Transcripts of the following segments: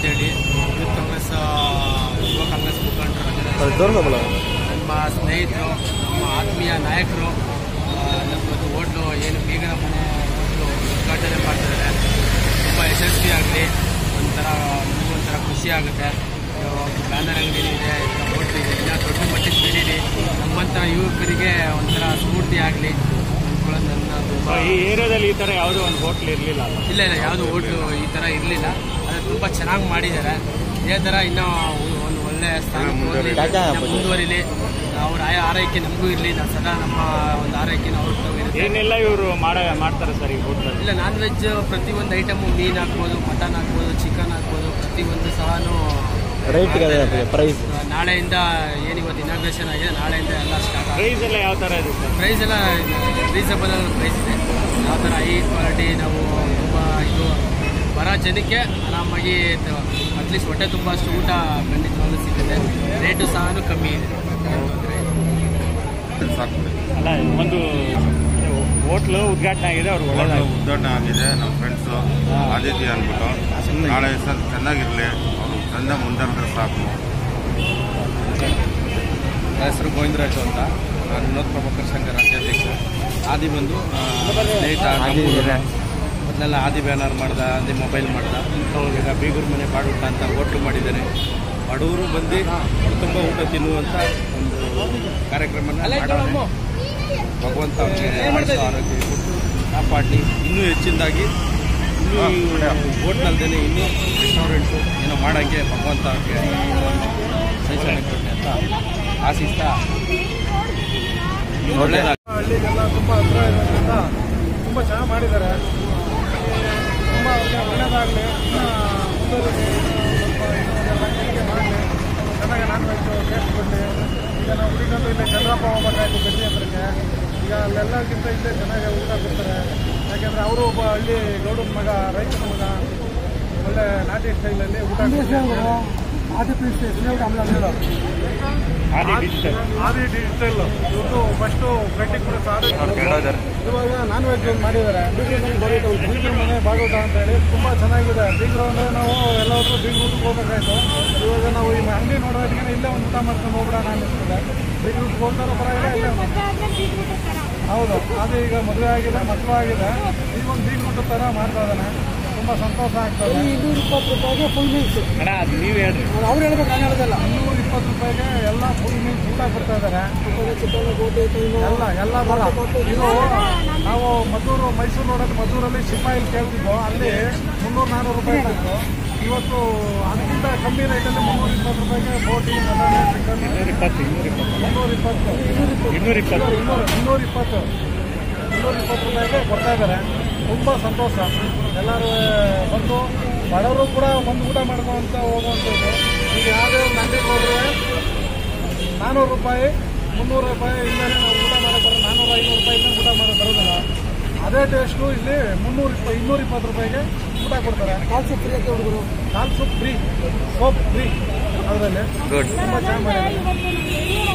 ಅಂತೇಳಿ ಯೂತ್ ಕಾಂಗ್ರೆಸ್ ಯುವ ಕಾಂಗ್ರೆಸ್ ಮುಖಂಡರು ತೋರ್ಸೋಬಲ್ಲ ನಮ್ಮ ಸ್ನೇಹಿತರು ನಮ್ಮ ಆತ್ಮೀಯ ನಾಯಕರು ಆ, ನಮ್ಮದು ಹೋಟ್ಲು ಏನು ಬೀಗರ ಮನೆ ಹೋಟ್ಲು ಉದ್ಘಾಟನೆ ಮಾಡ್ತಿದ್ದಾರೆ ತುಂಬ ಯಶಸ್ವಿ ಆಗಲಿ ಒಂಥರ ನಮಗೂ ಒಂಥರ ಖುಷಿ ಆಗುತ್ತೆ ಬ್ಯಾನರ್ ಅಂಗಡಿ ಇದೆ ಹೋಟ್ಲು ಇದೆ ಇಲ್ಲ ದೊಡ್ಡ ಮಟ್ಟಿಗೆ ಬೆಳೀಲಿ ನಮ್ಮಂಥ ಯುವಕರಿಗೆ ಒಂಥರ ಸ್ಫೂರ್ತಿ ಆಗಲಿ ಅಂದ್ಕೊಳ್ಳೋದು ನನ್ನ ತುಂಬ ಈ ಏರಿಯಾದಲ್ಲಿ ಈ ತರ ಯಾವುದೋ ಒಂದು ಹೋಟ್ಲ್ ಇರಲಿಲ್ಲ ಇಲ್ಲ ಇಲ್ಲ ಯಾವುದು ಹೋಟ್ಲು ಈ ಥರ ಇರಲಿಲ್ಲ ಅದು ತುಂಬ ಚೆನ್ನಾಗಿ ಮಾಡಿದ್ದಾರೆ ಇದೇ ಥರ ಇನ್ನೂ ಒಂದು ಒಳ್ಳೆ ಸ್ಥಾನಕ್ಕೆ ಹೋಗ್ಲಿ, ಟಾಟಾ ಇನ್ನೂ ಮುಂದುವರಿಲಿ ಅವ್ರ ಆಯ ಆರೈಕೆ ನಮಗೂ ಇರಲಿ ನಾವು ಸದಾ ನಮ್ಮ ಒಂದು ಆರೈಕೆನ ಅವ್ರ ಇರುತ್ತೆ ಏನೆಲ್ಲ ಇವರು ಮಾಡ ಮಾಡ್ತಾರೆ ಸರ್ ಈ ಹೋಟ್ಲಲ್ಲಿ ಇಲ್ಲ ನಾನ್ ವೆಜ್ ಪ್ರತಿಯೊಂದು ಐಟಮು ಮೀನು ಹಾಕ್ಬೋದು ಮಟನ್ ಹಾಕ್ಬೋದು ಚಿಕನ್ ಹಾಕ್ಬೋದು ಪ್ರತಿಯೊಂದು ಸಹನು ರೈಟ್ ಪ್ರೈಸ್ ನಾಳೆಯಿಂದ ಏನು ಇವತ್ತು ಇನಾಗ್ರೇಷನ್ ಆಗಿದೆ ನಾಳೆಯಿಂದ ಎಲ್ಲ ಸ್ಟಾರ್ಟ್ ಆಗುತ್ತೆ ಪ್ರೈಸ್ ಎಲ್ಲ ಯಾವ ತರ ಇದೆ ಸರ್ ಪ್ರೈಸ್ ಎಲ್ಲ ರೀಸನಬಲ್ ಪ್ರೈಸ್ ಇದೆ ಯಾವ ಥರ ಹೈ ಕ್ವಾಲಿಟಿ ನಾವು ತುಂಬ ಇದು ಬರೋ ಜನಕ್ಕೆ ಆರಾಮಾಗಿ ಅಟ್ಲೀಸ್ಟ್ ಹೊಟ್ಟೆ ತುಂಬ ಅಷ್ಟು ಊಟ ಖಂಡಿತವಾಗ್ಲೂ ಸಿಗುತ್ತೆ ರೇಟು ಸಹ ಕಮ್ಮಿ ಇದೆ ಅಲ್ಲ ಒಂದು ಹೋಟ್ಲು ಉದ್ಘಾಟನೆ ಆಗಿದೆ ಅವ್ರು ಹೋಟ್ಲು ಒಳ್ಳೆದಾಗಿ ಉದ್ಘಾಟನೆ ಆಗಿದೆ ನಮ್ಮ ಫ್ರೆಂಡ್ಸು ಆದಿತ್ಯ ಅಂದ್ಬಿಟ್ಟು ನಾಳೆ ಸರ್ ಚೆನ್ನಾಗಿರಲಿ ಅವರು ಚಂದ ಮುಂದಾಡಿದ್ರೆ ಸಾಕು ನನ್ನ ಹೆಸರು ಗೋವಿಂದರಾಜು ಅಂತ ನಾನು ವಿನೋದ್ ಪ್ರಭಾಕರ್ ಸಂಘ ರಾಜ್ಯಾಧ್ಯಕ್ಷ ಆದಿ ಬಂದು ಆ, ಸ್ನೇಹಿತ ನಮ್ಮೂರು. ಮೊದಲೆಲ್ಲ ಆದಿ ಬ್ಯಾನರ್ ಮಾಡ್ದ ಆದಿ ಮೊಬೈಲ್ ಮಾಡ್ದ ಈಗ ಬೀಗೂರು ಮನೆ ಬಾಡೂಟ ಅಂತ ಹೋಟ್ಲು ಮಾಡಿದ್ದಾರೆ ಬಡವರು ಬಂದು ತುಂಬ ಊಟ ತಿನ್ನುವಂಥ ಒಂದು ಕಾರ್ಯಕ್ರಮನ ಮಾಡಿದ್ದಾರೆ. ಭಗವಂತ ಅವ್ರಿಗೆ ಆಯುಷ್ಯ ಆರೋಗ್ಯ ಕೊಟ್ಟು ಕಾಪಾಡಿ ಇನ್ನೂ ಹೆಚ್ಚಿನದಾಗಿ ಇನ್ನೂ ಹೋಟ್ಲಲ್ದೇ ಇನ್ನೂ ರೆಸ್ಟೋರೆಂಟು ಏನೋ ಮಾಡೋಂಗೆ ಭಗವಂತ ಅವ್ರಿಗೆ ಸಹಿಸಣೆ ಕೊಟ್ಟೆ ಅಂತ ಆಶಿಸ್ತಾ ಒಳ್ಳೆಯದಾಗ ಹಳ್ಳಿಗೆಲ್ಲ ತುಂಬ ಹತ್ರ ಇರೋದ್ರಿಂದ ತುಂಬ ಚೆನ್ನಾಗಿ ಮಾಡಿದ್ದಾರೆ ತುಂಬ ಅವ್ರಿಗೆ ಒಳ್ಳೆಯದಾಗಲಿ ಇನ್ನೂ ಮುಂದುವರಿಲಿ ಸ್ವಲ್ಪ ಇನ್ನೊಂದೆಲ್ಲ ಹೀಗೆ ಮಾಡಲಿ ಚೆನ್ನಾಗಿ ನಾನ್ ವೆಜ್ ಟೇಸ್ಟ್ ಕೊಡಲಿ ಈಗ ನಾವು ಹುಡುಗಂದು ಇಲ್ಲೇ ಚಂದ್ರಪ್ಪ ಹೋಗ್ಬೇಕಾಯ್ತು ಗಡ್ಡಿ ಹತ್ರಕ್ಕೆ ಈಗ ಅಲ್ಲೆಲ್ಲಕ್ಕಿಂತ ಇಲ್ಲೇ ಚೆನ್ನಾಗಿ ಊಟ ಕೊಡ್ತಾರೆ ಯಾಕೆಂದರೆ ಅವರು ಒಬ್ಬ ಹಳ್ಳಿ ಗೌಡನ ಮಗ ರೈತನ ಮಗ ಒಳ್ಳೆ ನಾಟಿ ಸ್ಟೈಲಲ್ಲಿ ಊಟ ಕೊಡ್ತಾರೆ ಆದಿ ಪೀಸ್ ಆದಿ ಡಿಜಿಟಲ್ ಆದಿ ಡಿಜಿಟಲ್ ಇವ್ರದ್ದು ಫಸ್ಟು ಗಟ್ಟಿ ಕೂಡ ಸಾರು ಇವಾಗ ನಾನ್ ವೆಜ್ ಒಂದು ಮಾಡಿದ್ದಾರೆ ಬೀಗ್ರ ಮನೆ ಬಾಗೂಟ ಅಂತ ಹೇಳಿ ತುಂಬ ಚೆನ್ನಾಗಿದೆ ಬೀಗ್ರು ಅಂದರೆ ನಾವು ಎಲ್ಲಾದ್ರೂ ಬೀಗ್ರ ಊಟಕ್ಕೆ ಹೋಗ್ಬೇಕಾಯ್ತು ಇವಾಗ ನಾವು ಈ ಅಂಗಡಿ ನೋಡೋದಕ್ಕೆ ಇಲ್ಲೇ ಒಂದು ಊಟ ಮಾಡ್ಕೊಂಡು ಹೋಗ್ಬಿಡೋಣ ಅನ್ನಿಸ್ತದೆ ಬೀಗ್ರ ಊಟಕ್ಕೆ ಹೋಗ್ತಾರೋ ಪರವಾಗಿಲ್ಲ ಇಲ್ಲೇ ಒಂದು- ಹೌದು ಅದು ಈಗ ಮದುವೆ ಆಗಿದೆ ಮಕ್ಕಳು ಆಗಿದೆ ಈಗ ಒಂದು ಬೀಗ್ರ ಊಟದ ಥರ ಮಾಡ್ತಾ ಇದ್ದಾನೆ ತುಂಬ ಸಂತೋಷ ಆಗ್ತದೆ ಇನ್ನೂರ ಇಪ್ಪತ್ತು ರೂಪಾಯಿಗೆ ಫುಲ್ ಮೀಲ್ಸ್ ಅಣ್ಣ ಅದು ನೀವು ಹೇಳ್ರಿ ಅವ್ರು ಹೇಳ್ಬೇಕು ನಾನು ಹೇಳೋದಲ್ಲ ಇನ್ನೂರ ಇಪ್ಪತ್ತು ರೂಪಾಯಿಗೆ ಎಲ್ಲ ಫುಲ್ ಮೀಲ್ಸ್ ಊಟ ಕೊಡ್ತಾ ಇದ್ದಾರೆ ಎಲ್ಲ ಎಲ್ಲ ಬರ ಇದು ನಾವು ಮದ್ದೂರು ಮೈಸೂರು ರೋಡಲ್ಲಿ ಮದ್ದೂರಲ್ಲಿ ಸಿಪಾಯಿಲ್ ಕೇಳ್ತಿದ್ವು ಅಲ್ಲಿ ಮುನ್ನೂರು ನಾನ್ನೂರು ರೂಪಾಯಿ ಇತ್ತು ಇವತ್ತು ಅದಕ್ಕಿಂತ ಕಮ್ಮಿ ರೇಟಲ್ಲಿ ಮುನ್ನೂರ ಇಪ್ಪತ್ತು ರೂಪಾಯಿಗೆ ಬೋಟಿ ಮಟನ್ ಚಿಕನ್ ಇನ್ನೂರ ಇಪ್ಪತ್ತು ಇನ್ನೂರ ಇಪ್ಪತ್ತು ಮುನ್ನೂರ ಇಪ್ಪತ್ತು ಇನ್ನೂರ ಇಪ್ಪತ್ತು ಇನ್ನೂರು ಇನ್ನೂರ ಇಪ್ಪತ್ತು ಇನ್ನೂರ ಇಪ್ಪತ್ತು ರೂಪಾಯಿಗೆ ಕೊಡ್ತಾ ಇದ್ದಾರೆ ತುಂಬ ಸಂತೋಷ ಎಲ್ಲರೂ ಬಂದು ಬಡವರು ಕೂಡ ಒಂದು ಊಟ ಮಾಡ್ಕೊಂತ ಹೋಗುವಂಥದ್ದು ಈಗ ಯಾವುದೇ ಒಂದು ಅಂಗಡಿಗೆ ಹೋದ್ರೆ ನಾನ್ನೂರು ರೂಪಾಯಿ ಮುನ್ನೂರು ರೂಪಾಯಿ ಇಲ್ಲೇ ನಾವು ಊಟ ಮಾಡೋಕೆ ಬರೋ ನಾನ್ನೂರು ಐನೂರು ರೂಪಾಯಿ ಇಲ್ಲೇ ಊಟ ಮಾಡೋಕೆ ಬರೋದಿಲ್ಲ ಅದೇ ಟೇಸ್ಟು ಇಲ್ಲಿ ಮುನ್ನೂರು ಇಪ್ಪ ಇನ್ನೂರ ಇಪ್ಪತ್ತು ರೂಪಾಯಿಗೆ ಊಟ ಕೊಡ್ತಾರೆ ಕಾಲ್ ಸೂಪ್ ಫ್ರೀ ಹುಡುಗರು ಕಾಲ್ ಸೂಪ್ ಫ್ರೀ ಸೋಪ್ ಫ್ರೀ ಅದರಲ್ಲಿ ಗುಡ್ ತುಂಬ ಚೆನ್ನಾಗಿ ಮಾಡಿದ್ದಾರೆ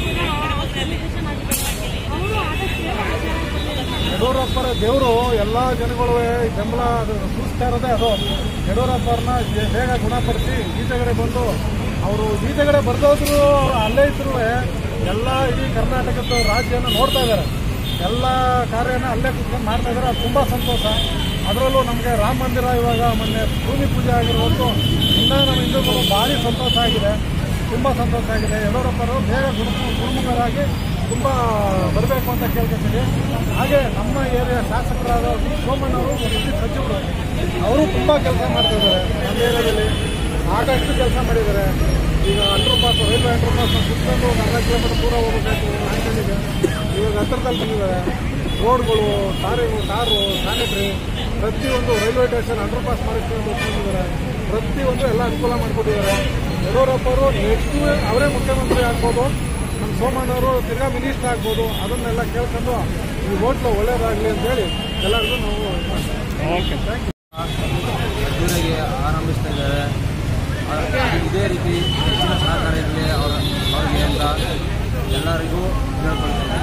ಯಡಿಯೂರಪ್ಪರ ದೇವರು ಎಲ್ಲ ಜನಗಳು ಬೆಂಬಲ ಅದು ಸೂಚಿಸ್ತಾ ಇರೋದೇ ಅದು ಯಡಿಯೂರಪ್ಪರನ್ನ ಜೆ- ಬೇಗ ಗುಣಪಡಿಸಿ ಈಚೆಗಡೆ ಬಂದು ಅವರು ಈಚೆಗಡೆ ಬರ್ದೋದ್ರು ಅಲ್ಲೇ ಇದ್ರು ಎಲ್ಲ ಇಡೀ ಕರ್ನಾಟಕದ ರಾಜ್ಯನ ನೋಡ್ತಾ ಇದ್ದಾರೆ ಎಲ್ಲ ಕಾರ್ಯನ ಅಲ್ಲೇ ಕುತ್ಕೊಂಡು ಮಾಡ್ತಾ ಇದ್ದಾರೆ ಅದು ತುಂಬ ಸಂತೋಷ ಅದರಲ್ಲೂ ನಮಗೆ ರಾಮ ಮಂದಿರ ಇವಾಗ ಮೊನ್ನೆ ಭೂಮಿ ಪೂಜೆ ಆಗಿರೋದು ಇನ್ನೂ ನಮ್ಮ ಹಿಂದೂಗಳು ಭಾರಿ ಸಂತೋಷ ಆಗಿದೆ ತುಂಬ ಸಂತೋಷ ಆಗಿದೆ ಯಡಿಯೂರಪ್ಪರು ಬೇಗ ಗುಣ ಗುಣಮುಖರಾಗಿ ತುಂಬ ಬರಬೇಕು ಅಂತ ಕೇಳ್ಕೊತೀನಿ ಹಾಗೆ ನಮ್ಮ ಏರಿಯಾ ಶಾಸಕರಾದ ಸೋಮಣ್ಣವರು ವಿದ್ಯುತ್ ಸಚಿವರು ಅವರು ತುಂಬ ಕೆಲಸ ಮಾಡ್ತಿದ್ದಾರೆ ನಮ್ಮ ಏರಿಯಾದಲ್ಲಿ ಸಾಕಷ್ಟು ಕೆಲಸ ಮಾಡಿದ್ದಾರೆ ಈಗ underpass railway underpass ಸುತ್ತಲೂ ನಾಲ್ಕು ಕಿಲೋಮೀಟರ್ ದೂರ ಹೋಗಬೇಕಾಯ್ತು ನಾಲ್ಕಲ್ಲಿಗೆ ಇವಾಗ ಹತ್ತಿರದಲ್ಲಿ ಬಂದಿದ್ದಾರೆ ರೋಡ್ಗಳು ಟಾರಿಗಳು ಟಾರು ಸ್ಯಾನಿಟ್ರಿ ಪ್ರತಿಯೊಂದು ರೈಲ್ವೆ ಸ್ಟೇಷನ್ ಅಂಡರ್ ಪಾಸ್ ಮಾಡಿಸ್ಕೊಂಡು ಬಂದಿದ್ದಾರೆ ಪ್ರತಿಯೊಂದು ಎಲ್ಲ ಅನುಕೂಲ ಮಾಡಿಕೊಟ್ಟಿದ್ದಾರೆ ಯಡಿಯೂರಪ್ಪರು ನೆಕ್ಸ್ಟ್ ಅವರೇ ಮುಖ್ಯಮಂತ್ರಿ ಆಗ್ಬೋದು ನಮ್ಮ ಸೋಮಣ್ಣವರು ತಿರ್ಗಾ ಮಿನಿಸ್ಟರ್ ಆಗ್ಬೋದು ಅದನ್ನೆಲ್ಲ ಕೇಳ್ಕೊಂಡು ಈ ಹೋಟ್ಲು ಒಳ್ಳೇದಾಗಲಿ ಅಂತೇಳಿ ಎಲ್ಲರಿಗೂ ನಾವು ಇದು ಮಾಡ್ತೀವಿ. ಓಕೆ ಥ್ಯಾಂಕ್ ಯು ಅದ್ದೂರಿಯಾಗಿ ಆರಂಭಿಸ್ತಾ ಇದ್ದಾರೆ ಆ- ಇದೇ ರೀತಿ ಹೆಚ್ಚಿನ ಸಹಕಾರ ಇರಲಿ ಅವ್ರ ಅವ್ರಿಗೆ ಅಂತ ಎಲ್ಲರಿಗೂ ಕೇಳ್ಕೊಳ್ತೇನೆ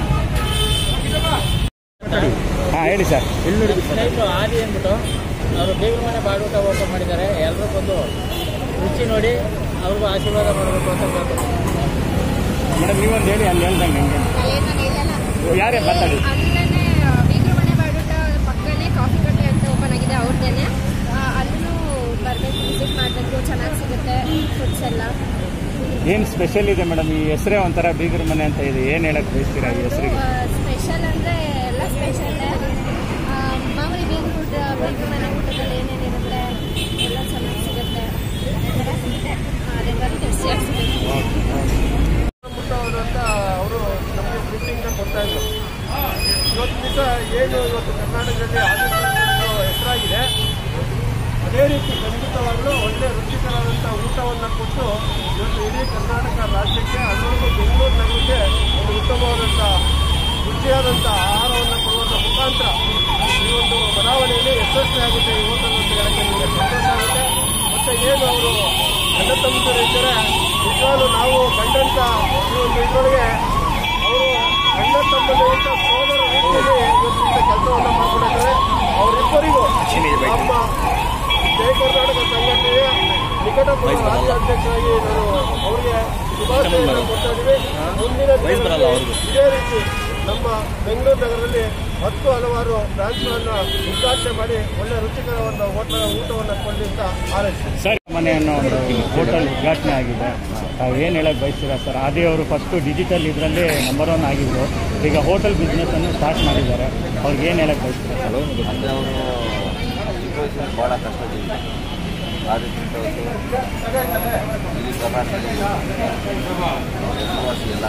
ಹಾಂ ಹೇಳಿ ಸರ್ ಸ್ನೇಹಿತರು ಆದಿ ಅಂದ್ಬಿಟ್ಟು ಅವರು ದೇವ್ರ ಮನೆ ಬಾಡೂಟ ಓಪನ್ ಮಾಡಿದ್ದಾರೆ ಎಲ್ಲರೂ ಬಂದು ರುಚಿ ನೋಡಿ ಅವ್ರಿಗೂ ಆಶೀರ್ವಾದ ಮಾಡಬೇಕು ಅಂತ ಕೇಳ್ತೀನಿ ಮೇಡಮ್ ನೀವೊಂದು ಹೇಳಿ ಅಲ್ಲಿ ಹೇಳ್ದಂಗೆ ಹಂಗೆ ಯಾರೇ ಮಾತಾಡಿ ಅಲ್ಲೇ ಬೀಗ್ರ ಮನೆ ಬಾಡುಟ ಪಕ್ಕನೇ ಕಾಫಿ ಕಟ್ಟೆ ಅಂತ ಓಪನ್ ಆಗಿದೆ ಅವ್ರದ್ದೇನೆ ಅಲ್ಲೂ ಬರಬೇಕು ವಿಸಿಟ್ ಮಾಡಬೇಕು ಚೆನ್ನಾಗಿ ಸಿಗುತ್ತೆ ಫುಡ್ಸ್ ಎಲ್ಲ ಏನು ಸ್ಪೆಷಲ್ ಇದೆ ಮೇಡಮ್ ಈ ಹೆಸರೇ ಒಂಥರ ಬೀಗರ ಮನೆ ಅಂತ ಇದೆ ಏನು ಹೇಳಕ್ ಬಯಸ್ತೀರಾ ಈ ಹೆಸರಿಗೆ ಸ್ಪೆಷಲ್ ಅಂದರೆ ಎಲ್ಲ ಸ್ಪೆಷಲ್ ಮಾಮೂಲಿ ಬೀಗ್ರ ಊಟ ಬೀಗ್ರ ಮನೆ ಊಟದಲ್ಲಿ ಏನೇನಿರುತ್ತೆ ಎಲ್ಲ ಚೆನ್ನಾಗಿ ಸಿಗುತ್ತೆ ಅದೆಲ್ಲರೂ ಟೇಸ್ಟಿಯಾಗಿ ಸಿಗುತ್ತೆ ಮುಟ್ಟವರು ಅಂತ ಅವರು ನಮಗೆ ಪ್ರಿಂಟಿಂಗ್ನ ಕೊಡ್ತಾ ಇದ್ರು ಇವತ್ತು ದಿವಸ ಏನು ಇವತ್ತು ಕರ್ನಾಟಕದಲ್ಲಿ ಆದಿತ್ಯ ಹೆಸರಾಗಿದೆ ಅದೇ ರೀತಿ ಖಂಡಿತವಾಗಲೂ ಒಳ್ಳೆ ರುಚಿಕರವಾದಂಥ ಊಟವನ್ನು ಕೊಟ್ಟು ಇವತ್ತು ಇಡೀ ಕರ್ನಾಟಕ ರಾಜ್ಯಕ್ಕೆ ಅದರಲ್ಲೂ ಬೆಂಗಳೂರು ನಗರಕ್ಕೆ ಒಂದು ಉತ್ತಮವಾದಂಥ ರುಚಿಯಾದಂಥ ಆಹಾರವನ್ನು ಕೊಡುವಂಥ ಮುಖಾಂತರ ಈ ಒಂದು ಬಡಾವಣೆಯಲ್ಲಿ ಯಶಸ್ವಿಯಾಗುತ್ತೆ ಈ ಹೋಟೆಲ್ ಅಂತ ಹೇಳಕ್ಕೆ ನಿಮಗೆ ಸಂತೋಷ ಆಗುತ್ತೆ ಮತ್ತು ಏನು ಅವರು ಗಂಡ ತಮ್ಮಂದಿರು ಇದ್ದರೆ ನಿಜವಾಗ್ಲೂ ನಾವು ಕಂಡಂಥ ಈ ಒಂದು ಇದರೊಳಗೆ ಅವರು ಗಂಡ ತಮ್ಮಂದಿರಿಗಿಂತ ಸೋದರ ರೀತಿಯಲ್ಲಿ ಇವತ್ತಿನ ಕೆಲಸವನ್ನು ಮಾಡಿಕೊಂಡಿದ್ದಾರೆ ಅವರಿಬ್ಬರಿಗೂ ನಮ್ಮ ಜಯ ಕರ್ನಾಟಕ ಸಂಘಟನೆಯ ನಿಕಟಪೂರ್ವ ರಾಜ್ಯ ಅಧ್ಯಕ್ಷರಾಗಿ ನಾನು ಅವರಿಗೆ ಶುಭಾಶಯಗಳನ್ನು ಕೊಡ್ತಾ ಇದ್ದೀವಿ ಮುಂದಿನ ದಿನಗಳಲ್ಲಿ ಇದೇ ರೀತಿ ನಮ್ಮ ಬೆಂಗಳೂರು ನಗರದಲ್ಲಿ ಹತ್ತು ಹಲವಾರು ಬ್ರಾಂಚ್ಗಳನ್ನು ಉದ್ಘಾಟನೆ ಮಾಡಿ ಒಳ್ಳೆ ರುಚಿಕರವಾದ ಹೋಟೆಲ್ ಊಟವನ್ನು ಕೊಡಲಿ ಅಂತ ಹಾರೈಸ್ತೀನಿ ಸರ್ ಮನೆ ಅನ್ನೋ ಒಂದು ಹೋಟೆಲ್ ಉದ್ಘಾಟನೆ ಆಗಿದೆ ತಾವು ಏನು ಹೇಳಕ್ ಬಯಸ್ತೀರಾ ಸರ್ ಆದಿ ಅವರು ಫಸ್ಟು ಡಿಜಿಟಲ್ ಇದರಲ್ಲಿ ನಂಬರ್ ಒನ್ ಆಗಿದ್ರು ಈಗ ಹೋಟೆಲ್ ಬಿಸ್ನೆಸ್ ಅನ್ನು ಸ್ಟಾರ್ಟ್ ಮಾಡಿದ್ದಾರೆ ಅವ್ರಿಗೆ ಏನು ಹೇಳಕ್ ಬಯಸ್ತೀರಾ ಸರ್ ಅಂದರೆ ಅವರು ಚಿಕ್ಕ ವಯಸ್ಸಿನಲ್ಲಿ ಭಾಳ ಕಷ್ಟದಿಲ್ಲ ಆದಿತ್ಯ ಇಲ್ಲಿ ಕರ್ನಾಟಕದಲ್ಲಿ ಹೆಸರುವಾಸಿ ಎಲ್ಲ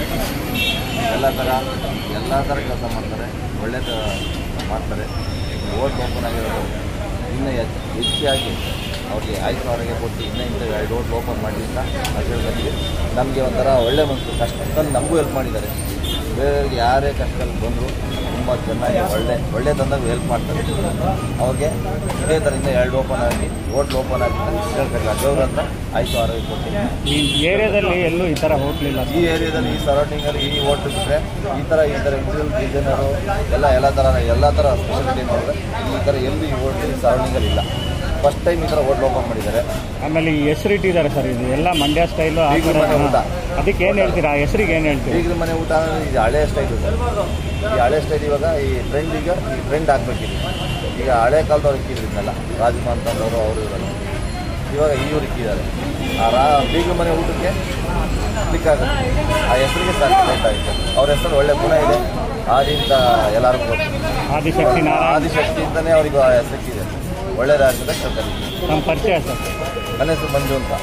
ಎಲ್ಲ ಥರ ಎಲ್ಲ ಥರ ಕೆಲಸ ಮಾಡ್ತಾರೆ ಒಳ್ಳೆ ಥರ ಮಾಡ್ತಾರೆ ಓಟ್ ಓಪನ್ ಆಗಿರೋದು ಇನ್ನೂ ಹೆಚ್ಚು ಹೆಚ್ಚಾಗಿ ಅವ್ರಿಗೆ ಆಯ್ತು ಅವರಿಗೆ ಕೊಟ್ಟು ಇನ್ನೂ ಇಂಥ ಎರಡು ಓಟ್ ಓಪನ್ ಮಾಡಿ ಅಂತ ಹೇಳ್ಬೇಕು ನಮಗೆ ಒಂಥರ ಒಳ್ಳೆ ಮನಸ್ಸು ಕಷ್ಟದಲ್ಲಿ ನಮಗೂ ಹೆಲ್ಪ್ ಮಾಡಿದ್ದಾರೆ ಬೇರೆಯವ್ರಿಗೆ ಯಾರೇ ಕಷ್ಟದಲ್ಲಿ ಬಂದರು ತುಂಬ ಚೆನ್ನಾಗಿ ಒಳ್ಳೆ ಒಳ್ಳೆ ತಂದಾಗ ಹೆಲ್ಪ್ ಮಾಡ್ತಾರೆ ಅವ್ರಿಗೆ ಇದೇ ಥರ ಇನ್ನೂ ಎರಡು ಓಪನ್ ಆಗಿ ಹೋಟ್ಲ್ ಓಪನ್ ಆಗಿ ಹೇಳ್ಬೇಕು ದೇವ್ರ ಅಂತ ಆಯ್ತು ಆರೋಗ್ಯ ಕೊಟ್ಟು ಈ ಏರಿಯಾದಲ್ಲಿ ಎಲ್ಲೂ ಈ ಥರ ಹೋಟ್ಲ್ ಇಲ್ಲ ಈ ಏರಿಯಾದಲ್ಲಿ ಈ ಸರೌಂಡಿಂಗಲ್ಲಿ ಈ ಹೋಟ್ಲ್ ಬಿಟ್ಟರೆ ಈ ಥರ ಈ ಥರ ಇಂಜಿನಿಯರ್ ಡಿಸೈನರು ಎಲ್ಲ ಎಲ್ಲ ಥರ ಎಲ್ಲ ಥರ ಸ್ಪೆಷಾಲಿಟಿ ನೋಡಿದ್ರೆ ಈ ಥರ ಎಲ್ಲೂ ಈ ಹೋಟ್ಲ್ ಸರೌಂಡಿಂಗಲ್ಲಿ ಇಲ್ಲ ಫಸ್ಟ್ ಟೈಮ್ ಈ ಥರ ಹೋಟ್ಲ್ ಓಪನ್ ಮಾಡಿದ್ದಾರೆ ಆಮೇಲೆ ಈ ಹೆಸರು ಇಟ್ಟಿದ್ದಾರೆ ಸರ್ ಇದು ಎಲ್ಲ ಮಂಡ್ಯ ಸ್ಟೈಲು ಆ ಬೀಗ್ರ ಥರ ಮನೆ ಊಟ. ಅದಕ್ಕೆ ಏನು ಹೇಳ್ತೀರಾ ಆ ಹೆಸರಿಗೆ ಏನು ಹೇಳ್ತೀರಾ ಈಗಿನ ಮನೆ ಊಟ ಅಂದ್ರೆ ಇದು ಹಳೆ ಸ್ಟೈಲ್ ಇದೆ ಈ ಹಳೆ ಸ್ಟೈಲ್ ಇವಾಗ ಈ ಟ್ರೆಂಡ್ ಈಗ ಈ ಟ್ರೆಂಡ್ ಹಾಕ್ಬೇಕಿದೆ ಈಗ ಹಳೆ ಕಾಲದವ್ರು ಇಕ್ಕಿದ್ರು ಇದನ್ನೆಲ್ಲ ರಾಜಮ್ಮ ಅಂತಂದವರು ಅವರು ಇವರೆಲ್ಲ ಇವಾಗ ಇವ್ರು ಇಕ್ಕಿದ್ದಾರೆ ಆ ರಾ ಬೀಗ ಮನೆ ಊಟಕ್ಕೆ ಕ್ಲಿಕ್ ಆಗುತ್ತೆ ಆ ಹೆಸರಿಗೆ ಸ್ಯಾಟಿಸ್ಫೈಟ್ ಆಗುತ್ತೆ ಅವ್ರ ಹೆಸರು ಒಳ್ಳೆ ಗುಣ ಇದೆ ಆದಿ ಅಂತ ಎಲ್ಲರಿಗೂ ಗೊತ್ತು ಆದಿಶಕ್ತಿ ನಾರಾಯಣ ಆದಿಶಕ್ತಿ ಅಂತಲೇ ಅವ್ರಿಗೆ ಆ ಹೆಸರಿಕ್ಕಿದೆ ಒಳ್ಳೆಯದಾಗ್ತದೆ ಕಲ್ತಾರೆ ನಮ್ಮ ಪರಿಚಯ ಸರ್ ನನ್ನ ಹೆಸರು ಮಂಜು ಅಂತ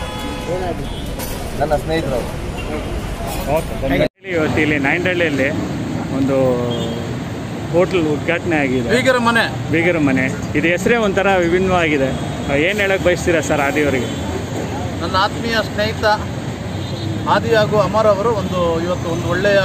ನನ್ನ ಸ್ನೇಹಿತರು ಓಕೆ ಧನ್ಯವಾದ ಇವತ್ತು ಇಲ್ಲಿ ನಾಯಂಡಹಳ್ಳಿಯಲ್ಲಿ ಒಂದು ಹೋಟ್ಲ್ ಉದ್ಘಾಟನೆ ಆಗಿದೆ ಬೀಗರ ಮನೆ ಬೀಗರ ಮನೆ ಇದು ಹೆಸರೇ ಒಂಥರ ವಿಭಿನ್ನವಾಗಿದೆ ಏನು ಹೇಳಕ್ ಬಯಸ್ತೀರಾ ಸರ್ ಆದಿಯವರಿಗೆ ನನ್ನ ಆತ್ಮೀಯ ಸ್ನೇಹಿತ ಆದಿ ಹಾಗೂ ಅಮರ್ ಅವರು ಒಂದು ಇವತ್ತು ಒಂದು ಒಳ್ಳೆಯ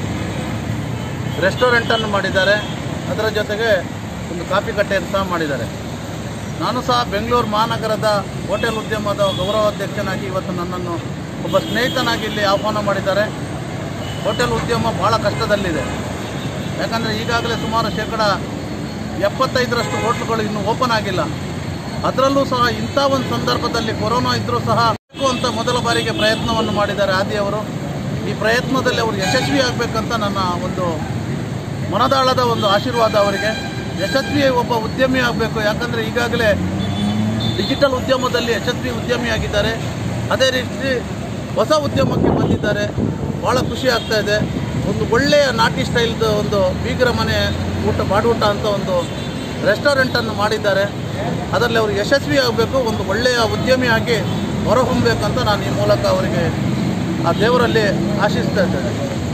ರೆಸ್ಟೋರೆಂಟನ್ನು ಮಾಡಿದ್ದಾರೆ ಅದರ ಜೊತೆಗೆ ಒಂದು ಕಾಫಿ ಕಟ್ಟೆಯನ್ನು ಸಹ ಮಾಡಿದ್ದಾರೆ ನಾನು ಸಹ ಬೆಂಗಳೂರು ಮಹಾನಗರದ ಹೋಟೆಲ್ ಉದ್ಯಮದ ಗೌರವಾಧ್ಯಕ್ಷನಾಗಿ ಇವತ್ತು ನನ್ನನ್ನು ಒಬ್ಬ ಸ್ನೇಹಿತನಾಗಿ ಇಲ್ಲಿ ಆಹ್ವಾನ ಮಾಡಿದ್ದಾರೆ ಹೋಟೆಲ್ ಉದ್ಯಮ ಭಾಳ ಕಷ್ಟದಲ್ಲಿದೆ ಯಾಕಂದರೆ ಈಗಾಗಲೇ ಸುಮಾರು ಶೇಕಡ ಎಪ್ಪತ್ತೈದರಷ್ಟು ಹೋಟ್ಲುಗಳು ಇನ್ನೂ ಓಪನ್ ಆಗಿಲ್ಲ ಅದರಲ್ಲೂ ಸಹ ಇಂಥ ಒಂದು ಸಂದರ್ಭದಲ್ಲಿ ಕೊರೋನಾ ಇದ್ದರೂ ಸಹ ಬೇಕು ಅಂತ ಮೊದಲ ಬಾರಿಗೆ ಪ್ರಯತ್ನವನ್ನು ಮಾಡಿದ್ದಾರೆ ಆದಿಯವರು ಈ ಪ್ರಯತ್ನದಲ್ಲಿ ಅವರು ಯಶಸ್ವಿ ಆಗಬೇಕಂತ ನನ್ನ ಒಂದು ಮನದಾಳದ ಒಂದು ಆಶೀರ್ವಾದ ಅವರಿಗೆ ಯಶಸ್ವಿ ಒಬ್ಬ ಉದ್ಯಮಿ ಆಗಬೇಕು ಯಾಕಂದರೆ ಈಗಾಗಲೇ ಡಿಜಿಟಲ್ ಉದ್ಯಮದಲ್ಲಿ ಯಶಸ್ವಿ ಉದ್ಯಮಿಯಾಗಿದ್ದಾರೆ ಅದೇ ರೀತಿ ಹೊಸ ಉದ್ಯಮಕ್ಕೆ ಬಂದಿದ್ದಾರೆ ಭಾಳ ಖುಷಿ ಆಗ್ತಾ ಇದೆ ಒಂದು ಒಳ್ಳೆಯ ನಾಟಿ ಸ್ಟೈಲ್ದು ಒಂದು ಬೀಗರ ಮನೆ ಊಟ ಬಾಡೂಟ ಅಂತ ಒಂದು ರೆಸ್ಟೋರೆಂಟನ್ನು ಮಾಡಿದ್ದಾರೆ ಅದರಲ್ಲಿ ಅವರು ಯಶಸ್ವಿ ಆಗಬೇಕು ಒಂದು ಒಳ್ಳೆಯ ಉದ್ಯಮಿಯಾಗಿ ಹೊರಹೊಮ್ಮಬೇಕಂತ ನಾನು ಈ ಮೂಲಕ ಅವರಿಗೆ ಆ ದೇವರಲ್ಲಿ ಆಶಿಸ್ತಾ ಇದ್ದೇನೆ